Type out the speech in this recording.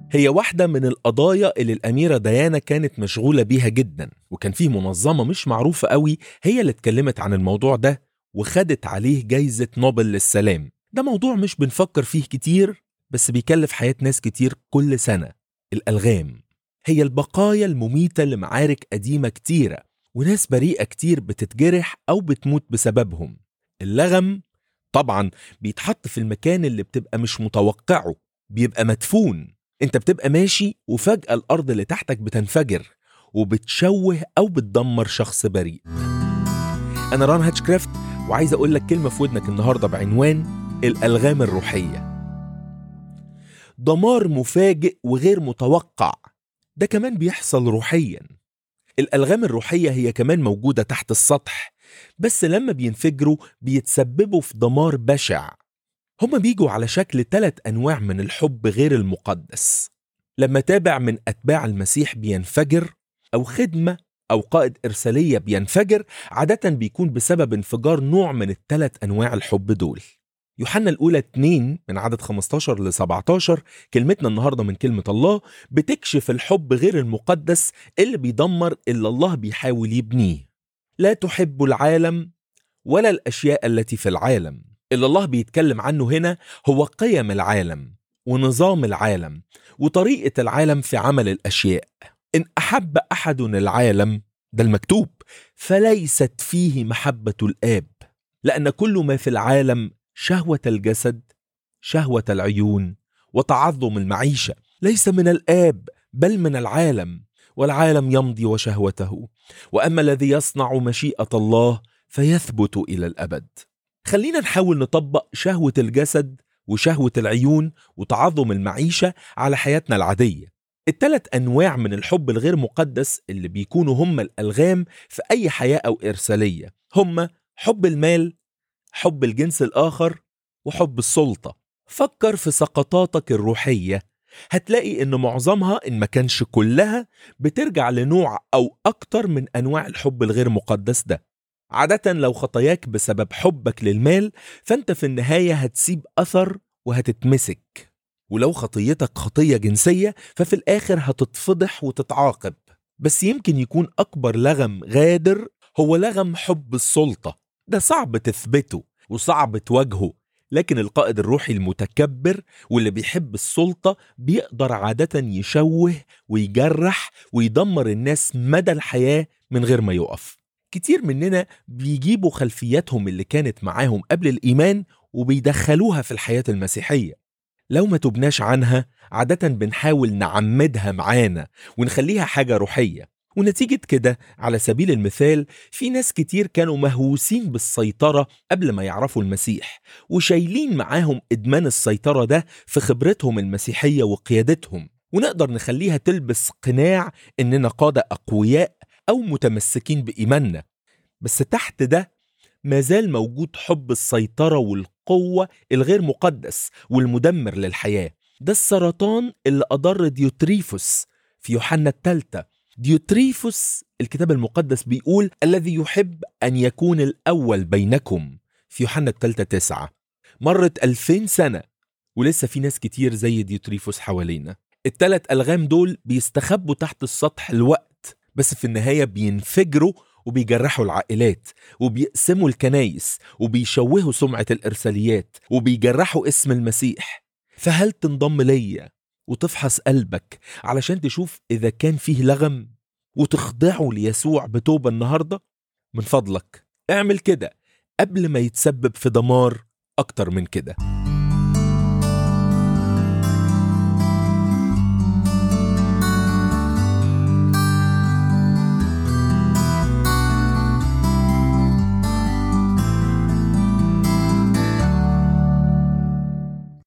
هي واحدة من القضايا اللي الأميرة ديانا كانت مشغولة بيها جدا وكان في منظمة مش معروفة قوي هي اللي اتكلمت عن الموضوع ده وخدت عليه جايزة نوبل للسلام ده موضوع مش بنفكر فيه كتير بس بيكلف حياة ناس كتير كل سنة الألغام هي البقايا المميتة لمعارك قديمة كتيرة وناس بريئة كتير بتتجرح أو بتموت بسببهم اللغم طبعا بيتحط في المكان اللي بتبقى مش متوقعه بيبقى مدفون انت بتبقى ماشي وفجأة الأرض اللي تحتك بتنفجر وبتشوه أو بتدمر شخص بريء أنا ران هاتشكرافت وعايز أقول لك كلمة في ودنك النهاردة بعنوان الألغام الروحية دمار مفاجئ وغير متوقع ده كمان بيحصل روحيا الألغام الروحية هي كمان موجودة تحت السطح بس لما بينفجروا بيتسببوا في دمار بشع هما بيجوا على شكل ثلاث أنواع من الحب غير المقدس لما تابع من أتباع المسيح بينفجر أو خدمة أو قائد إرسالية بينفجر عادة بيكون بسبب انفجار نوع من الثلاث أنواع الحب دول يوحنا الأولى 2 من عدد 15 ل 17 كلمتنا النهاردة من كلمة الله بتكشف الحب غير المقدس اللي بيدمر اللي الله بيحاول يبنيه لا تحب العالم ولا الأشياء التي في العالم اللي الله بيتكلم عنه هنا هو قيم العالم ونظام العالم وطريقة العالم في عمل الأشياء إن أحب أحد العالم ده المكتوب فليست فيه محبة الآب لأن كل ما في العالم شهوة الجسد شهوة العيون وتعظم المعيشة ليس من الآب بل من العالم والعالم يمضي وشهوته وأما الذي يصنع مشيئة الله فيثبت إلى الأبد خلينا نحاول نطبق شهوة الجسد وشهوة العيون وتعظم المعيشة على حياتنا العادية التلات أنواع من الحب الغير مقدس اللي بيكونوا هم الألغام في أي حياة أو إرسالية هم حب المال حب الجنس الآخر وحب السلطة فكر في سقطاتك الروحية هتلاقي إن معظمها إن ما كانش كلها بترجع لنوع أو أكتر من أنواع الحب الغير مقدس ده عادة لو خطاياك بسبب حبك للمال فأنت في النهاية هتسيب أثر وهتتمسك ولو خطيتك خطية جنسية ففي الآخر هتتفضح وتتعاقب بس يمكن يكون أكبر لغم غادر هو لغم حب السلطة ده صعب تثبته وصعب تواجهه لكن القائد الروحي المتكبر واللي بيحب السلطة بيقدر عادة يشوه ويجرح ويدمر الناس مدى الحياة من غير ما يقف كتير مننا بيجيبوا خلفياتهم اللي كانت معاهم قبل الإيمان وبيدخلوها في الحياة المسيحية لو ما تبناش عنها عادة بنحاول نعمدها معانا ونخليها حاجة روحية ونتيجة كده على سبيل المثال في ناس كتير كانوا مهووسين بالسيطرة قبل ما يعرفوا المسيح وشايلين معاهم إدمان السيطرة ده في خبرتهم المسيحية وقيادتهم ونقدر نخليها تلبس قناع إننا قادة أقوياء أو متمسكين بإيماننا بس تحت ده مازال موجود حب السيطرة والقوة الغير مقدس والمدمر للحياة ده السرطان اللي أضر ديوتريفوس في يوحنا الثالثة ديوتريفوس الكتاب المقدس بيقول الذي يحب أن يكون الأول بينكم في يوحنا الثالثة تسعة مرت ألفين سنة ولسه في ناس كتير زي ديوتريفوس حوالينا التلات ألغام دول بيستخبوا تحت السطح الوقت بس في النهاية بينفجروا وبيجرحوا العائلات وبيقسموا الكنايس وبيشوهوا سمعة الإرساليات وبيجرحوا اسم المسيح فهل تنضم ليا وتفحص قلبك علشان تشوف إذا كان فيه لغم وتخضعه ليسوع بتوبة النهاردة؟ من فضلك اعمل كده قبل ما يتسبب في دمار أكتر من كده